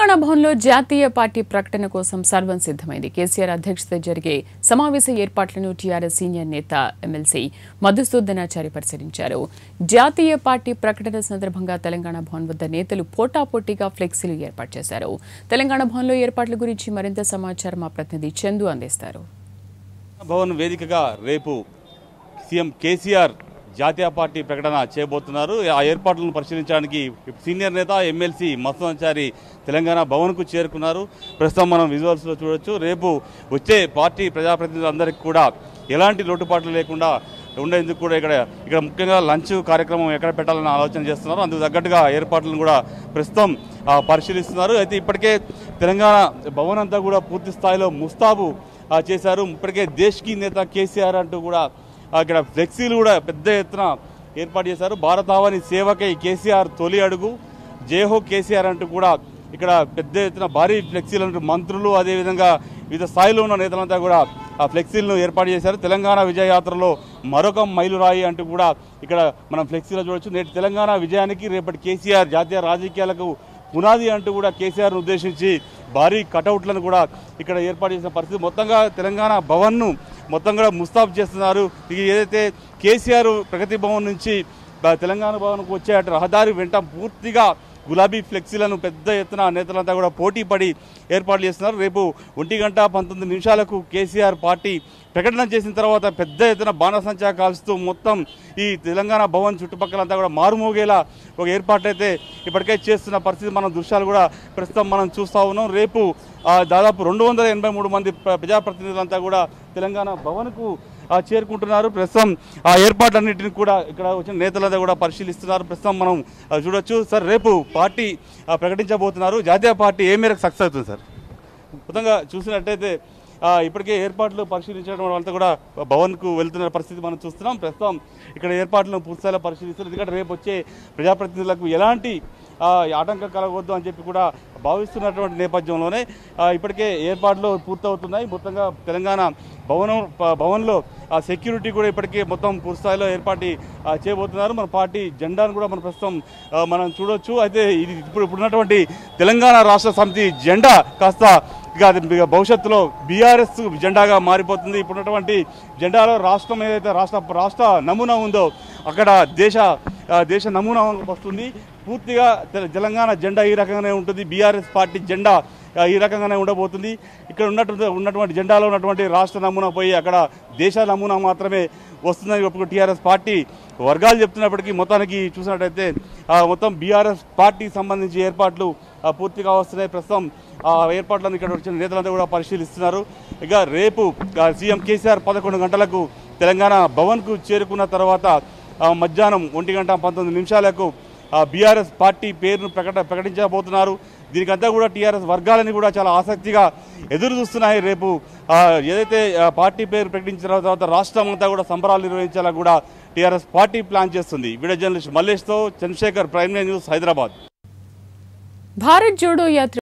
తెలంగాణ భవన్లో జాతీయ పార్టీ ప్రకటన కోసం సర్వం సిద్ధమైంది కేసీఆర్ అధ్యక్షత జరిగే సమావేశ ఏర్పాట్లను టీఆర్ఎస్ సీనియర్ నేత ఎమ్మెల్సీ మధుసూదనాచారి పరిశీలించారు జాతీయ పార్టీ ప్రకటన సందర్భంగా తెలంగాణ భవన్ వద్ద నేతలు పోటాపోటీగా ఫ్లెక్సీలు ఏర్పాటు చేశారు తెలంగాణ భవన్లో ఏర్పాట్ల గురించి మరింత సమాచారం మా ప్రతినిధి చందు అందిస్తారు భవన్ వేదికగా రేపు సీఎం కేసీఆర్ జాతీయ పార్టీ ప్రకటన చేయబోతున్నారు ఆ ఏర్పాట్లను పరిశీలించడానికి సీనియర్ నేత ఎమ్మెల్సీ మస్తాచారి తెలంగాణ భవన్కు చేరుకున్నారు ప్రస్తుతం మనం విజువల్స్లో చూడొచ్చు రేపు వచ్చే పార్టీ ప్రజాప్రతినిధులందరికీ కూడా ఎలాంటి లోటుపాట్లు లేకుండా ఉండేందుకు కూడా ఇక్కడ ఇక్కడ ముఖ్యంగా లంచ్ కార్యక్రమం ఎక్కడ పెట్టాలని ఆలోచన చేస్తున్నారు అందుకు తగ్గట్టుగా ఏర్పాట్లను కూడా ప్రస్తుతం ఆ, పరిశీలిస్తున్నారు అయితే ఇప్పటికే తెలంగాణ భవన్ అంతా కూడా పూర్తి స్థాయిలో ముస్తాబు ఆ, చేశారు ఇప్పటికే దేశ్కి నేత కేసీఆర్ అంటూ కూడా అక్కడ ఫ్లెక్సీలు కూడా పెద్ద ఎత్తున ఏర్పాటు చేశారు భారతావని సేవకై కేసీఆర్ తొలి అడుగు జేహో కేసీఆర్ అంటూ కూడా ఇక్కడ పెద్ద ఎత్తున భారీ ఫ్లెక్సీలు అంటూ మంత్రులు అదేవిధంగా వివిధ స్థాయిలో ఉన్న నేతలంతా కూడా ఆ ఫ్లెక్సీలను ఏర్పాటు చేశారు తెలంగాణ విజయ యాత్రలో మరొక మైలురాయి అంటూ కూడా ఇక్కడ మనం ఫ్లెక్సీలో చూడొచ్చు నేటి తెలంగాణ విజయానికి రేపటి కేసీఆర్ జాతీయ రాజకీయాలకు పునాది అంటూ కూడా కేసీఆర్ను ఉద్దేశించి భారీ కటౌట్లను కూడా ఇక్కడ ఏర్పాటు చేసిన పరిస్థితి మొత్తంగా తెలంగాణ భవన్ను మొత్తం కూడా ముస్తాబు చేస్తున్నారు ఇది ఏదైతే కేసీఆర్ ప్రగతి భవన్ నుంచి బ- తెలంగాణ భవన్కు వచ్చే అటు రహదారి వెంట పూర్తిగా గులాబీ ఫ్లెక్సీలను పెద్ద ఎత్తున నేతలంతా కూడా పోటీ పడి ఏర్పాటు చేస్తున్నారు రేపు ఒంటి గంట పంతొమ్మిది నిమిషాలకు కేసీఆర్ పార్టీ ప్రకటన చేసిన తర్వాత పెద్ద ఎత్తున బాణసంచా కాల్స్తూ మొత్తం ఈ తెలంగాణ భవన్ చుట్టుపక్కలంతా కూడా మారుమోగేలా ఒక ఏర్పాటు అయితే ఇప్పటికే చేస్తున్న పరిస్థితి మనం దృశ్యాలు కూడా ప్రస్తుతం మనం చూస్తూ ఉన్నాం రేపు ఆ, దాదాపు రెండు వందల ఎనభై మూడు మంది ప్ర- ప్రజాప్రతినిధులంతా కూడా తెలంగాణ భవన్కు ఆ, చేరుకుంటున్నారు ప్రస్తుతం ఆ ఏర్పాట్లన్నింటిని కూడా ఇక్కడ వచ్చిన నేతలంతా కూడా పరిశీలిస్తున్నారు ప్రస్తుతం మనం ఆ, చూడొచ్చు సార్ రేపు పార్టీ ఆ, ప్రకటించబోతున్నారు జాతీయ పార్టీ ఏ మేరకు సక్సెస్ అవుతుంది సార్ మొత్తంగా చూసినట్టయితే ఆ, ఇప్పటికే ఏర్పాట్లు పరిశీలించడం వాళ్ళంతా కూడా భవన్కు వెళ్తున్న పరిస్థితి మనం చూస్తున్నాం ప్రస్తుతం ఇక్కడ ఏర్పాట్లను పూర్తిస్థాయిలో పరిశీలిస్తున్నారు ఎందుకంటే రేపు వచ్చే ప్రజాప్రతినిధులకు ఎలాంటి ఆ, ఆటంకం కలగవద్దు అని చెప్పి కూడా భావిస్తున్నటువంటి నేపథ్యంలోనే ఆ, ఇప్పటికే ఏర్పాట్లు పూర్తవుతున్నాయి మొత్తంగా తెలంగాణ భవనం ప- భవన్లో ఆ సెక్యూరిటీ కూడా ఇప్పటికే మొత్తం పూర్తిస్థాయిలో ఏర్పాటు ఆ, చేయబోతున్నారు మన పార్టీ జెండాను కూడా మనం ప్రస్తుతం ఆ, మనం చూడొచ్చు అయితే ఇది ఇప్పుడు ఇప్పుడున్నటువంటి తెలంగాణ రాష్ట్ర సమితి జెండా కాస్త ఇక అది ఇక భవిష్యత్తులో బీఆర్ఎస్ జెండాగా మారిపోతుంది ఇప్పుడున్నటువంటి జెండాలో రాష్ట్రం ఏదైతే రాష్ట్ర రాష్ట్ర నమూనా ఉందో అక్కడ దేశ ఆ, దేశ నమూనా వస్తుంది పూర్తిగా తెల- తెలంగాణ జెండా ఈ రకంగానే ఉంటుంది బీఆర్ఎస్ పార్టీ జెండా ఆ, ఈ రకంగానే ఉండబోతుంది ఇక్కడ ఉన్నటువంటి ఉన్నటువంటి జెండాలో ఉన్నటువంటి రాష్ట్ర నమూనా పోయి అక్కడ దేశ నమూనా మాత్రమే వస్తుందని ఇప్పుడు టీఆర్ఎస్ పార్టీ వర్గాలు చెప్తున్నప్పటికీ మొత్తానికి చూసినట్టయితే ఆ, మొత్తం బీఆర్ఎస్ పార్టీకి సంబంధించి ఏర్పాట్లు ఆ, పూర్తిగా వస్తున్నాయి ప్రస్తుతం ఆ ఏర్పాట్లను ఇక్కడ వచ్చిన నేతలంతా కూడా పరిశీలిస్తున్నారు ఇక రేపు ఆ, సీఎం కేసీఆర్ పదకొండు గంటలకు తెలంగాణ భవన్కు చేరుకున్న తర్వాత ఆ, మధ్యాహ్నం ఒంటి గంట పంతొమ్మిది నిమిషాలకు బీఆర్ఎస్ పార్టీ పేరును ప్రకట ప్రకటించబోతున్నారు దీనికంతా కూడా టీఆర్ఎస్ వర్గాలని కూడా చాలా ఆసక్తిగా ఎదురు చూస్తున్నాయి రేపు ఆ, ఏదైతే ఆ, పార్టీ పేరు ప్రకటించిన తర్వాత రాష్ట్రం అంతా కూడా సంబరాలు నిర్వహించేలా కూడా టీఆర్ఎస్ పార్టీ ప్లాన్ చేస్తుంది వీడియో జర్నలిస్ట్ మల్లేష్తో చంద్రశేఖర్ ప్రైమ్ న్యూస్ హైదరాబాద్ భారత్ జోడో యాత్ర